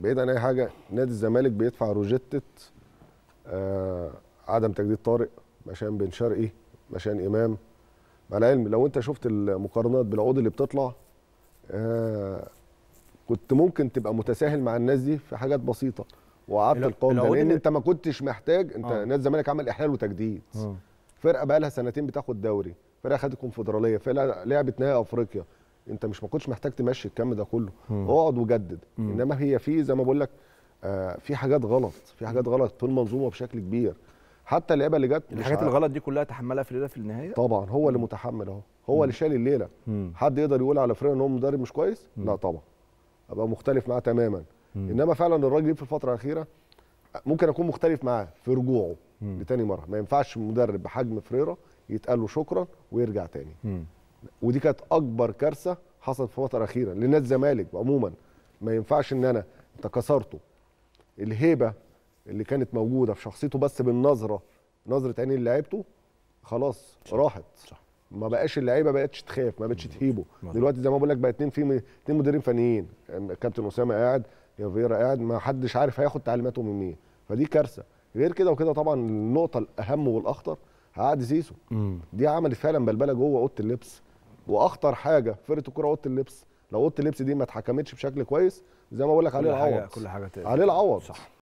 بعيد عن اي حاجه نادي الزمالك بيدفع روجيتة آه عدم تجديد طارق مشان بن شرقي مشان امام مع العلم لو انت شفت المقارنات بالعقود اللي بتطلع آه كنت ممكن تبقى متساهل مع الناس دي في حاجات بسيطه وقعدت الع- القوم ده العقود لان اللي- انت ما كنتش محتاج انت آه. نادي الزمالك عمل احلال وتجديد آه. فرقه بقى لها سنتين بتاخد دوري فرقه خدت الكونفدراليه فرقه لعبت نهائي افريقيا انت مش ما كنتش محتاج تمشي الكم ده كله مم. اقعد وجدد مم. انما هي في زي ما بقول لك آه في حاجات غلط في حاجات غلط في المنظومه بشكل كبير حتى اللعيبه اللي جت مش الحاجات ع- الغلط دي كلها تحملها فريرة في النهايه طبعا هو اللي متحمل اهو هو اللي شال الليله مم. حد يقدر يقول على فريرة ان هو مدرب مش كويس لا طبعا ابقى مختلف معاه تماما مم. انما فعلا الراجل في الفتره الاخيره ممكن اكون مختلف معاه في رجوعه مم. لتاني مره ما ينفعش مدرب بحجم فريرة يتقال له شكرا ويرجع تاني مم. ودي كانت اكبر كارثه حصلت في الفتره الاخيره لنادي الزمالك عموما ما ينفعش ان انا انت كسرته الهيبه اللي كانت موجوده في شخصيته بس بالنظره نظره عين اللي لعيبته خلاص راحت صح. ما بقاش اللعيبه بقتش تخاف ما بقتش تهيبه مظبوط. دلوقتي زي ما بقول لك بقى اتنين في اتنين مديرين فنيين كابتن اسامه قاعد يا فيرا قاعد ما حدش عارف هياخد تعليماته من مين فدي كارثه غير كده وكده طبعا النقطه الاهم والاخطر عقد زيزو مم. دي عملت فعلا بلبله جوه اوضه اللبس واخطر حاجه في فرقه الكوره اوضه اللبس لو اوضه اللبس دي ما اتحكمتش بشكل كويس زي ما بقول لك عليه كل حاجه العوض كل حاجه تقدر. عليه العوض صح